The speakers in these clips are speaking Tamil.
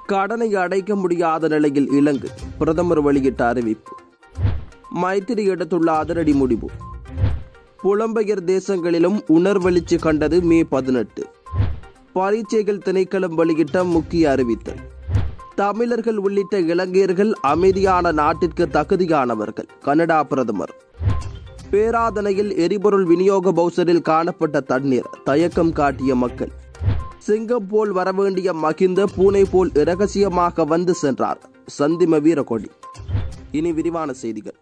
கடனை அடைக்க முடியாத நிலையில் இலங்கை பிரதமர் வெளியிட்ட அறிவிப்பு மைத்திரி எடுத்துள்ள அதிரடி முடிவு புலம்பெயர் தேசங்களிலும் உணர்வெளிச்சி கண்டது மே பதினெட்டு பரீட்சைகள் திணைக்களம் வெளியிட்ட முக்கிய அறிவித்தல் தமிழர்கள் உள்ளிட்ட இலங்கையர்கள் அமைதியான நாட்டிற்கு தகுதியானவர்கள் கனடா பிரதமர் பேராதனையில் எரிபொருள் விநியோக பவுசரில் காணப்பட்ட தண்ணீர் தயக்கம் காட்டிய மக்கள் சிங்கம் போல் வரவேண்டிய மகிந்த பூனை போல் இரகசியமாக வந்து சென்றார் சந்திம வீரகொடி இனி விரிவான செய்திகள்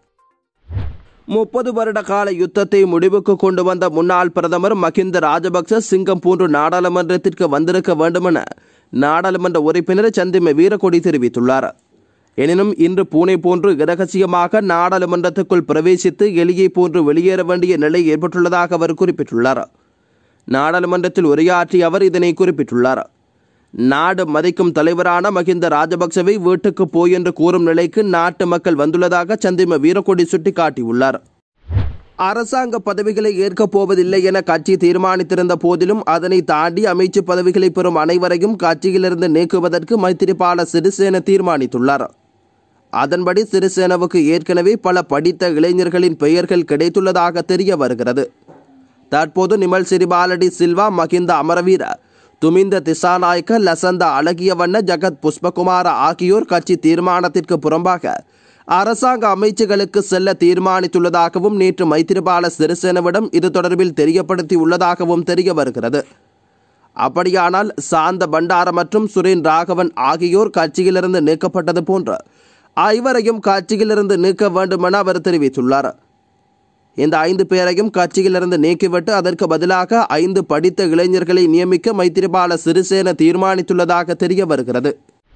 முப்பது வருட கால யுத்தத்தை முடிவுக்கு கொண்டு வந்த முன்னாள் பிரதமர் மகிந்த ராஜபக்ச சிங்கம் போன்று நாடாளுமன்றத்திற்கு வந்திருக்க வேண்டுமென நாடாளுமன்ற உறுப்பினர் சந்திம வீரகொடி தெரிவித்துள்ளார் எனினும் இன்று பூனை போன்று இரகசியமாக நாடாளுமன்றத்துக்குள் பிரவேசித்து எலியை போன்று வெளியேற வேண்டிய நிலை ஏற்பட்டுள்ளதாக அவர் குறிப்பிட்டுள்ளார் நாடாளுமன்றத்தில் உரையாற்றிய அவர் இதனை குறிப்பிட்டுள்ளார் நாடு மதிக்கும் தலைவரான மகிந்த ராஜபக்சவை வீட்டுக்கு போய் என்று கூறும் நிலைக்கு நாட்டு மக்கள் வந்துள்ளதாக சந்திம வீரக்கொடி சுட்டிக்காட்டியுள்ளார் அரசாங்க பதவிகளை ஏற்கப் போவதில்லை என கட்சி தீர்மானித்திருந்த போதிலும் அதனை தாண்டி அமைச்சு பதவிகளை பெறும் அனைவரையும் கட்சியிலிருந்து நீக்குவதற்கு மைத்திரிபால சிறிசேன தீர்மானித்துள்ளார் அதன்படி சிறிசேனவுக்கு ஏற்கனவே பல படித்த இளைஞர்களின் பெயர்கள் கிடைத்துள்ளதாக தெரிய வருகிறது தற்போது நிமல் சிறிபாலடி சில்வா மகிந்த அமரவீர துமிந்த திசாநாயக்க லசந்த அழகியவண்ண ஜகத் புஷ்பகுமார ஆகியோர் கட்சி தீர்மானத்திற்கு புறம்பாக அரசாங்க அமைச்சுகளுக்கு செல்ல தீர்மானித்துள்ளதாகவும் நேற்று மைத்திரிபால சிறிசேனவிடம் இது தொடர்பில் தெரியப்படுத்தி உள்ளதாகவும் தெரிய வருகிறது அப்படியானால் சாந்த பண்டார மற்றும் சுரேன் ராகவன் ஆகியோர் கட்சியிலிருந்து நீக்கப்பட்டது போன்று ஐவரையும் கட்சியிலிருந்து நீக்க வேண்டுமென அவர் தெரிவித்துள்ளார் இந்த ஐந்து பேரையும் கட்சியிலிருந்து நீக்கிவிட்டு அதற்கு பதிலாக ஐந்து படித்த இளைஞர்களை நியமிக்க மைத்திரிபால சிறிசேன தீர்மானித்துள்ளதாக தெரிய வருகிறது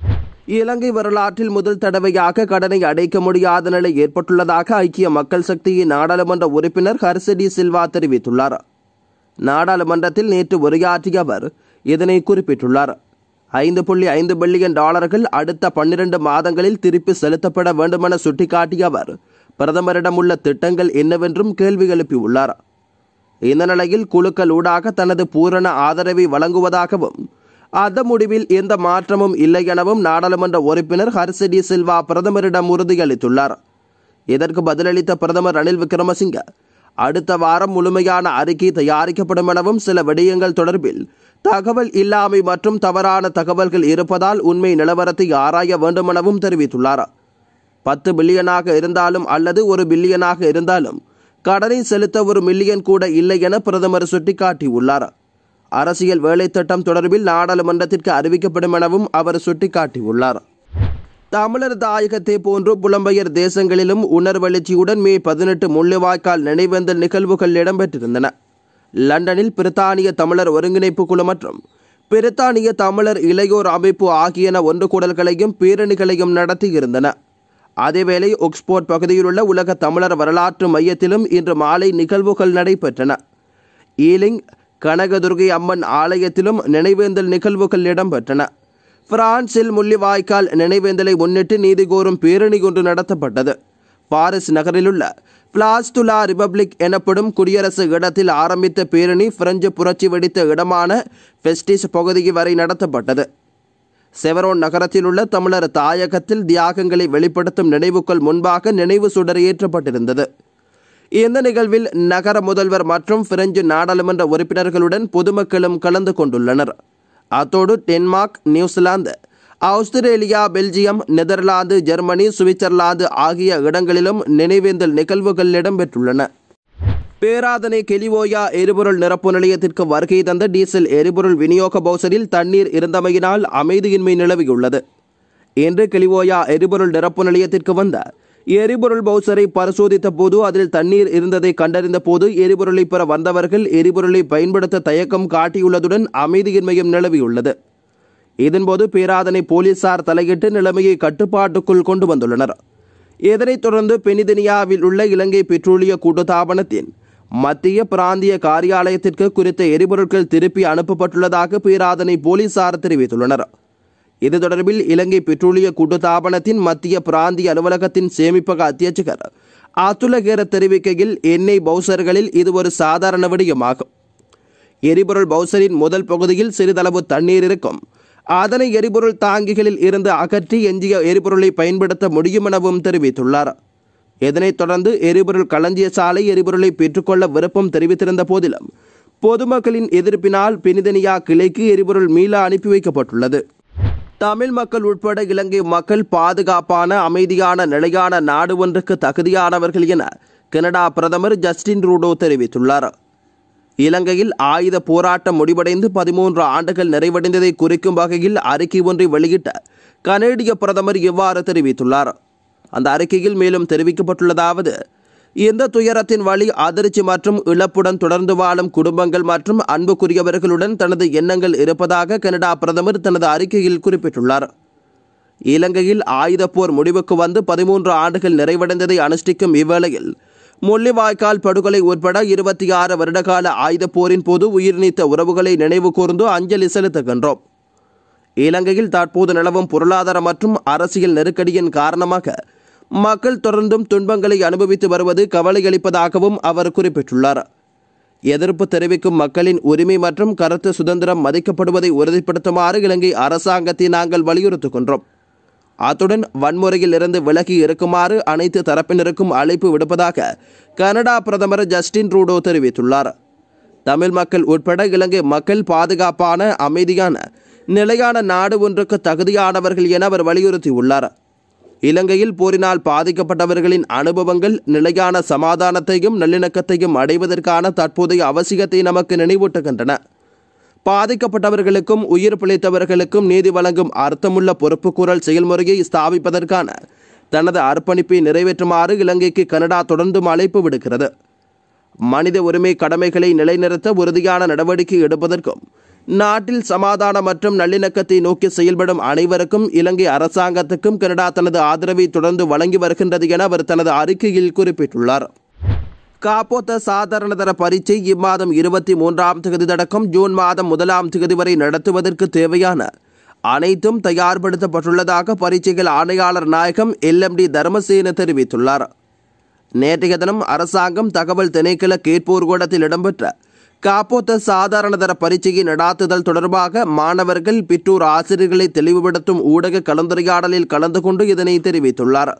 இலங்கை வரலாற்றில் முதல் தடவையாக கடனை அடைக்க முடியாத நிலை ஏற்பட்டுள்ளதாக ஐக்கிய மக்கள் சக்தியின் நாடாளுமன்ற உறுப்பினர் ஹர்சடி சில்வா தெரிவித்துள்ளார் நாடாளுமன்றத்தில் நேற்று உரையாற்றிய அவர் இதனை குறிப்பிட்டுள்ளார் ஐந்து புள்ளி ஐந்து பில்லியன் டாலர்கள் அடுத்த பன்னிரண்டு மாதங்களில் திருப்பி செலுத்தப்பட வேண்டுமென சுட்டிக்காட்டிய அவர் பிரதமரிடம் உள்ள திட்டங்கள் என்னவென்றும் கேள்வி எழுப்பியுள்ளார் இந்த நிலையில் குழுக்கள் ஊடாக தனது பூரண ஆதரவை வழங்குவதாகவும் அந்த முடிவில் எந்த மாற்றமும் இல்லை எனவும் நாடாளுமன்ற உறுப்பினர் ஹர்சிடி சில்வா பிரதமரிடம் உறுதியளித்துள்ளார் இதற்கு பதிலளித்த பிரதமர் ரணில் விக்ரமசிங்க அடுத்த வாரம் முழுமையான அறிக்கை தயாரிக்கப்படும் எனவும் சில விடயங்கள் தொடர்பில் தகவல் இல்லாமை மற்றும் தவறான தகவல்கள் இருப்பதால் உண்மை நிலவரத்தை ஆராய வேண்டும் எனவும் தெரிவித்துள்ளார் பத்து பில்லியனாக இருந்தாலும் அல்லது ஒரு பில்லியனாக இருந்தாலும் கடனை செலுத்த ஒரு மில்லியன் கூட இல்லை என பிரதமர் சுட்டிக்காட்டியுள்ளார் அரசியல் வேலை திட்டம் தொடர்பில் நாடாளுமன்றத்திற்கு அறிவிக்கப்படும் எனவும் அவர் சுட்டிக்காட்டியுள்ளார் தமிழர் தாயகத்தை போன்று புலம்பெயர் தேசங்களிலும் உணர்வெழுச்சியுடன் மே பதினெட்டு முள்ளிவாய்க்கால் நினைவேந்தல் நிகழ்வுகள் இடம்பெற்றிருந்தன லண்டனில் பிரித்தானிய தமிழர் ஒருங்கிணைப்பு குழு மற்றும் பிரித்தானிய தமிழர் இளையோர் அமைப்பு ஆகியன ஒன்று கூடல்களையும் பேரணிகளையும் நடத்தியிருந்தன அதேவேளை ஒக்ஸ்போர்ட் பகுதியிலுள்ள உலக தமிழர் வரலாற்று மையத்திலும் இன்று மாலை நிகழ்வுகள் நடைபெற்றன ஈலிங் கனகதுர்கை அம்மன் ஆலயத்திலும் நினைவேந்தல் நிகழ்வுகள் இடம்பெற்றன பிரான்சில் முள்ளிவாய்க்கால் நினைவேந்தலை முன்னிட்டு நீதி கோரும் பேரணி ஒன்று நடத்தப்பட்டது பாரிஸ் நகரிலுள்ள பிளாஸ்துலா ரிபப்ளிக் எனப்படும் குடியரசு இடத்தில் ஆரம்பித்த பேரணி பிரெஞ்சு புரட்சி வெடித்த இடமான பெஸ்டிஸ் பகுதி வரை நடத்தப்பட்டது செவரோன் நகரத்தில் உள்ள தமிழர் தாயகத்தில் தியாகங்களை வெளிப்படுத்தும் நினைவுகள் முன்பாக நினைவு சுடர் ஏற்றப்பட்டிருந்தது இந்த நிகழ்வில் நகர முதல்வர் மற்றும் பிரெஞ்சு நாடாளுமன்ற உறுப்பினர்களுடன் பொதுமக்களும் கலந்து கொண்டுள்ளனர் அத்தோடு Denmark New Zealand Australia Belgium Netherlands Germany Switzerland ஆகிய இடங்களிலும் நினைவேந்தல் நிகழ்வுகள் இடம்பெற்றுள்ளன பேராதனை கெலிவோயா எரிபொருள் நிரப்பு நிலையத்திற்கு வருகை தந்த டீசல் எரிபொருள் விநியோக பவுசரில் தண்ணீர் இருந்தமையினால் அமைதியின்மை நிலவியுள்ளது இன்று கெலிவோயா எரிபொருள் நிரப்பு நிலையத்திற்கு வந்த எரிபொருள் பவுசரை பரிசோதித்த போது அதில் தண்ணீர் இருந்ததை கண்டறிந்த போது எரிபொருளை பெற வந்தவர்கள் எரிபொருளை பயன்படுத்த தயக்கம் காட்டியுள்ளதுடன் அமைதியின்மையும் நிலவியுள்ளது இதன்போது பேராதனை போலீசார் தலையிட்டு நிலைமையை கட்டுப்பாட்டுக்குள் கொண்டு வந்துள்ளனர் இதனைத் தொடர்ந்து பெனிதனியாவில் உள்ள இலங்கை பெட்ரோலிய கூட்டுத்தாபனத்தின் மத்திய பிராந்திய காரியாலயத்திற்கு குறித்த எரிபொருட்கள் திருப்பி அனுப்பப்பட்டுள்ளதாக பேராதனை போலீசார் தெரிவித்துள்ளனர் இது தொடர்பில் இலங்கை பெட்ரோலிய கூட்டுத்தாபனத்தின் மத்திய பிராந்திய அலுவலகத்தின் சேமிப்பக அத்தியட்சகர் அத்துலகேர தெரிவிக்கையில் எண்ணெய் பவுசர்களில் இது ஒரு சாதாரண விடயமாகும் எரிபொருள் பவுசரின் முதல் பகுதியில் சிறிதளவு தண்ணீர் இருக்கும் அதனை எரிபொருள் தாங்கிகளில் இருந்து அகற்றி எஞ்சிய எரிபொருளை பயன்படுத்த முடியும் எனவும் தெரிவித்துள்ளார் இதனைத் தொடர்ந்து எரிபொருள் களஞ்சிய சாலை எரிபொருளை பெற்றுக்கொள்ள விருப்பம் தெரிவித்திருந்த போதிலும் பொதுமக்களின் எதிர்ப்பினால் பினிதனியா கிளைக்கு எரிபொருள் மீள அனுப்பி வைக்கப்பட்டுள்ளது தமிழ் மக்கள் உட்பட இலங்கை மக்கள் பாதுகாப்பான அமைதியான நிலையான நாடு ஒன்றுக்கு தகுதியானவர்கள் என கனடா பிரதமர் ஜஸ்டின் ரூடோ தெரிவித்துள்ளார் இலங்கையில் ஆயுத போராட்டம் முடிவடைந்து பதிமூன்று ஆண்டுகள் நிறைவடைந்ததை குறிக்கும் வகையில் அறிக்கை ஒன்றை வெளியிட்ட கனேடிய பிரதமர் இவ்வாறு தெரிவித்துள்ளார் அந்த அறிக்கையில் மேலும் தெரிவிக்கப்பட்டுள்ளதாவது இந்த துயரத்தின் வழி அதிர்ச்சி மற்றும் இழப்புடன் தொடர்ந்து வாழும் குடும்பங்கள் மற்றும் அன்புக்குரியவர்களுடன் தனது எண்ணங்கள் இருப்பதாக கனடா பிரதமர் தனது அறிக்கையில் குறிப்பிட்டுள்ளார் இலங்கையில் ஆயுதப் போர் முடிவுக்கு வந்து பதிமூன்று ஆண்டுகள் நிறைவடைந்ததை அனுஷ்டிக்கும் இவ்வேளையில் முள்ளிவாய்க்கால் படுகொலை உட்பட இருபத்தி ஆறு வருடகால ஆயுதப் போரின் போது உயிர் நீத்த உறவுகளை நினைவு கூர்ந்து அஞ்சலி செலுத்துகின்றோம் இலங்கையில் தற்போது நிலவும் பொருளாதார மற்றும் அரசியல் நெருக்கடியின் காரணமாக மக்கள் தொடர்ந்தும் துன்பங்களை அனுபவித்து வருவது கவலையளிப்பதாகவும் அவர் குறிப்பிட்டுள்ளார் எதிர்ப்பு தெரிவிக்கும் மக்களின் உரிமை மற்றும் கருத்து சுதந்திரம் மதிக்கப்படுவதை உறுதிப்படுத்துமாறு இலங்கை அரசாங்கத்தை நாங்கள் வலியுறுத்துகின்றோம் அத்துடன் வன்முறையில் இருந்து விலகி இருக்குமாறு அனைத்து தரப்பினருக்கும் அழைப்பு விடுப்பதாக கனடா பிரதமர் ஜஸ்டின் ட்ரூடோ தெரிவித்துள்ளார் தமிழ் மக்கள் உட்பட இலங்கை மக்கள் பாதுகாப்பான அமைதியான நிலையான நாடு ஒன்றுக்கு தகுதியானவர்கள் என அவர் வலியுறுத்தியுள்ளார் இலங்கையில் போரினால் பாதிக்கப்பட்டவர்களின் அனுபவங்கள் நிலையான சமாதானத்தையும் நல்லிணக்கத்தையும் அடைவதற்கான தற்போதைய அவசியத்தை நமக்கு நினைவூட்டுகின்றன பாதிக்கப்பட்டவர்களுக்கும் உயிர் பிழைத்தவர்களுக்கும் நீதி வழங்கும் அர்த்தமுள்ள பொறுப்புக்கூறல் செயல்முறையை ஸ்தாபிப்பதற்கான தனது அர்ப்பணிப்பை நிறைவேற்றுமாறு இலங்கைக்கு கனடா தொடர்ந்தும் அழைப்பு விடுக்கிறது மனித உரிமை கடமைகளை நிலைநிறுத்த உறுதியான நடவடிக்கை எடுப்பதற்கும் நாட்டில் சமாதான மற்றும் நல்லிணக்கத்தை நோக்கி செயல்படும் அனைவருக்கும் இலங்கை அரசாங்கத்துக்கும் கனடா தனது ஆதரவை தொடர்ந்து வழங்கி வருகின்றது என அவர் தனது அறிக்கையில் குறிப்பிட்டுள்ளார் காப்போத்த சாதாரணதர பரீட்சை இம்மாதம் இருபத்தி மூன்றாம் தேதி தொடக்கம் ஜூன் மாதம் முதலாம் தேதி வரை நடத்துவதற்கு தேவையான அனைத்தும் தயார்படுத்தப்பட்டுள்ளதாக பரீட்சைகள் ஆணையாளர் நாயகம் எல்எம்டி தர்மசேன தெரிவித்துள்ளார் நேற்றைய தினம் அரசாங்கம் தகவல் திணைக்கள கேட்போர் கூடத்தில் இடம்பெற்ற காப்போத்த சாதாரணதர பரீட்சையை நடாத்துதல் தொடர்பாக மாணவர்கள் பெற்றோர் ஆசிரியர்களை தெளிவுபடுத்தும் ஊடக கலந்துரையாடலில் கலந்து கொண்டு இதனை தெரிவித்துள்ளார்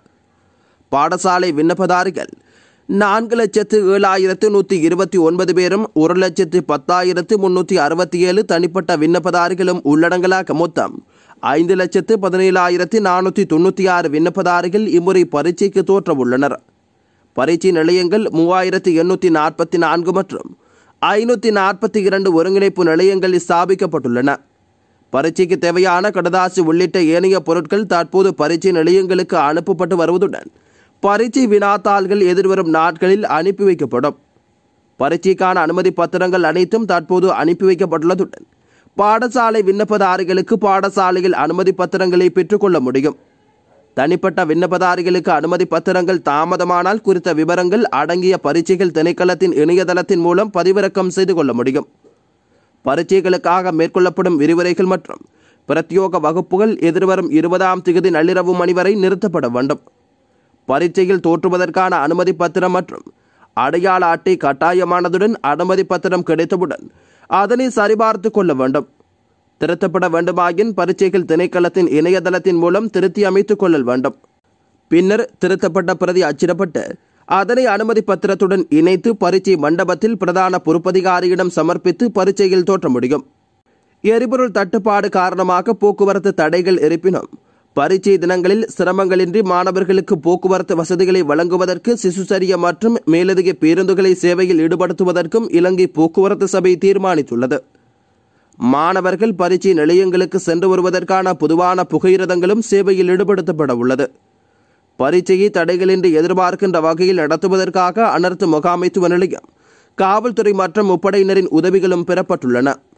பாடசாலை விண்ணப்பதாரிகள் நான்கு லட்சத்து ஏழாயிரத்து நூற்றி இருபத்தி ஒன்பது பேரும் ஒரு லட்சத்து பத்தாயிரத்து முன்னூற்றி அறுபத்தி ஏழு தனிப்பட்ட விண்ணப்பதாரிகளும் உள்ளடங்கலாக மொத்தம் ஐந்து லட்சத்து பதினேழாயிரத்து நானூற்றி தொண்ணூற்றி ஆறு விண்ணப்பதாரிகள் இம்முறை பரீட்சைக்கு தோற்றவுள்ளனர் பரீட்சை நிலையங்கள் மூவாயிரத்து எண்ணூற்றி நாற்பத்தி நான்கு மற்றும் ஐநூற்றி நாற்பத்தி இரண்டு ஒருங்கிணைப்பு நிலையங்கள் ஸ்தாபிக்கப்பட்டுள்ளன பரீட்சைக்கு தேவையான கடதாசி உள்ளிட்ட ஏனைய பொருட்கள் தற்போது பரீட்சை நிலையங்களுக்கு அனுப்பப்பட்டு வருவதுடன் பரீட்சை வினாத்தாள்கள் எதிர்வரும் நாட்களில் அனுப்பி வைக்கப்படும் பரீட்சைக்கான அனுமதி பத்திரங்கள் அனைத்தும் தற்போது அனுப்பி வைக்கப்பட்டுள்ளதுடன் பாடசாலை விண்ணப்பதாரிகளுக்கு பாடசாலையில் அனுமதி பத்திரங்களை பெற்றுக்கொள்ள முடியும் தனிப்பட்ட விண்ணப்பதாரிகளுக்கு அனுமதி பத்திரங்கள் தாமதமானால் குறித்த விவரங்கள் அடங்கிய பரீட்சைகள் திணைக்களத்தின் இணையதளத்தின் மூலம் பதிவிறக்கம் செய்து கொள்ள முடியும் பரீட்சைகளுக்காக மேற்கொள்ளப்படும் விரிவுரைகள் மற்றும் பிரத்யோக வகுப்புகள் எதிர்வரும் இருபதாம் திகதி நள்ளிரவு மணி வரை நிறுத்தப்பட வேண்டும் பரீட்சையில் தோற்றுவதற்கான அனுமதி பத்திரம் மற்றும் அடையாள அட்டை கட்டாயமானதுடன் அனுமதி பத்திரம் கிடைத்தவுடன் அதனை சரிபார்த்து கொள்ள வேண்டும் திருத்தப்பட வேண்டுமாயின் பரீட்சைகள் திணைக்களத்தின் இணையதளத்தின் மூலம் திருத்தி அமைத்துக் கொள்ளல் வேண்டும் பின்னர் திருத்தப்பட்ட பிரதி அச்சிடப்பட்டு அதனை அனுமதி பத்திரத்துடன் இணைத்து பரீட்சை மண்டபத்தில் பிரதான பொறுப்பதிகாரியிடம் சமர்ப்பித்து பரீட்சையில் தோற்ற முடியும் எரிபொருள் தட்டுப்பாடு காரணமாக போக்குவரத்து தடைகள் இருப்பினும் பரீட்சை தினங்களில் சிரமங்களின்றி மாணவர்களுக்கு போக்குவரத்து வசதிகளை வழங்குவதற்கு சிசுசரிய மற்றும் மேலதிக பேருந்துகளை சேவையில் ஈடுபடுத்துவதற்கும் இலங்கை போக்குவரத்து சபை தீர்மானித்துள்ளது மாணவர்கள் பரீட்சை நிலையங்களுக்கு சென்று வருவதற்கான பொதுவான புகையிரதங்களும் சேவையில் ஈடுபடுத்தப்பட உள்ளது பரீட்சையை தடைகளின்றி எதிர்பார்க்கின்ற வகையில் நடத்துவதற்காக அனர்த்த முகாமைத்துவ நிலையம் காவல்துறை மற்றும் முப்படையினரின் உதவிகளும் பெறப்பட்டுள்ளன